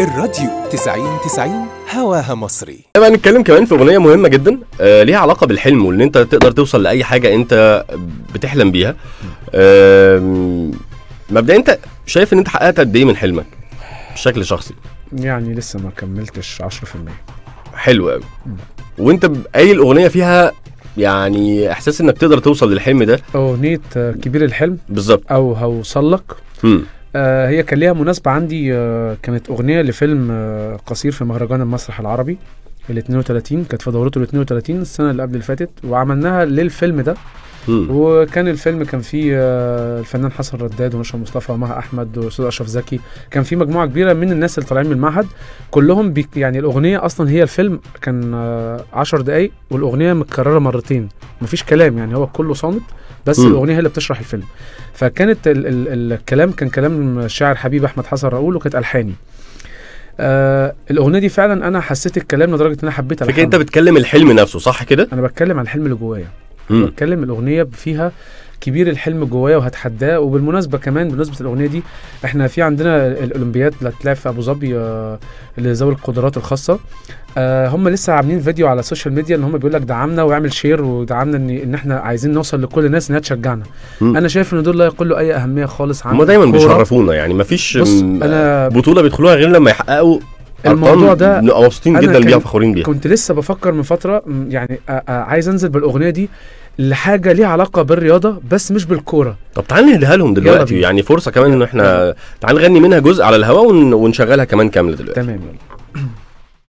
الراديو 90 90 هواها مصري بقى نتكلم كمان في اغنيه مهمه جدا آه ليها علاقه بالحلم وان انت تقدر توصل لاي حاجه انت بتحلم بيها آه مبدئيا انت شايف ان انت حققت قد ايه من حلمك بشكل شخصي يعني لسه ما كملتش 10% حلو قوي مم. وانت ب- قايل اغنيه فيها يعني احساس انك تقدر توصل للحلم ده اغنيه آه، كبير الحلم بالظبط او هوصل لك مم. آه هي كان ليها مناسبه عندي آه كانت اغنيه لفيلم آه قصير في مهرجان المسرح العربي ال 32 كانت في دورته ال 32 السنه اللي قبل اللي فاتت وعملناها للفيلم ده مم. وكان الفيلم كان فيه آه، الفنان حسن رداد ونشا مصطفى ومها احمد واستاذ اشرف زكي كان في مجموعه كبيره من الناس اللي طالعين من المعهد كلهم بي يعني الاغنيه اصلا هي الفيلم كان 10 دقايق والاغنيه متكرره مرتين مفيش كلام يعني هو كله صامت بس مم. الاغنيه هي اللي بتشرح الفيلم فكانت ال ال الكلام كان كلام الشاعر حبيب احمد حسن راؤول وكانت الحاني آه الاغنيه دي فعلا انا حسيت الكلام لدرجه ان انا حبيت فكده ألحنها. انت بتكلم الحلم نفسه صح كده انا بتكلم عن الحلم اللي جوايا مم. بتكلم الاغنيه فيها كبير الحلم جوايا وهتحداه وبالمناسبه كمان بالنسبه للاغنيه دي احنا في عندنا الاولمبياد اللي هتلعب في ابو ظبي آه، لذوي القدرات الخاصه آه، هم لسه عاملين فيديو على السوشيال ميديا ان هم بيقول لك دعمنا واعمل شير ودعمنا ان ان احنا عايزين نوصل لكل الناس انها تشجعنا مم. انا شايف ان دول لا يقل له اي اهميه خالص عن هما دايما الكورة. بيشرفونا يعني مفيش بص م- انا بطوله بيدخلوها غير لما يحققوا الموضوع أرقام ده نبقى مبسوطين أنا جدا بيها كان- وفخورين بيها كنت لسه بفكر من فتره م، يعني آ- آ- عايز انزل بالاغنيه دي لحاجه ليها علاقه بالرياضه بس مش بالكوره طب تعال نهديها لهم دلوقتي بينا. يعني فرصه كمان ان احنا تعال نغني منها جزء على الهواء ون... ونشغلها كمان كامله دلوقتي تمام يلا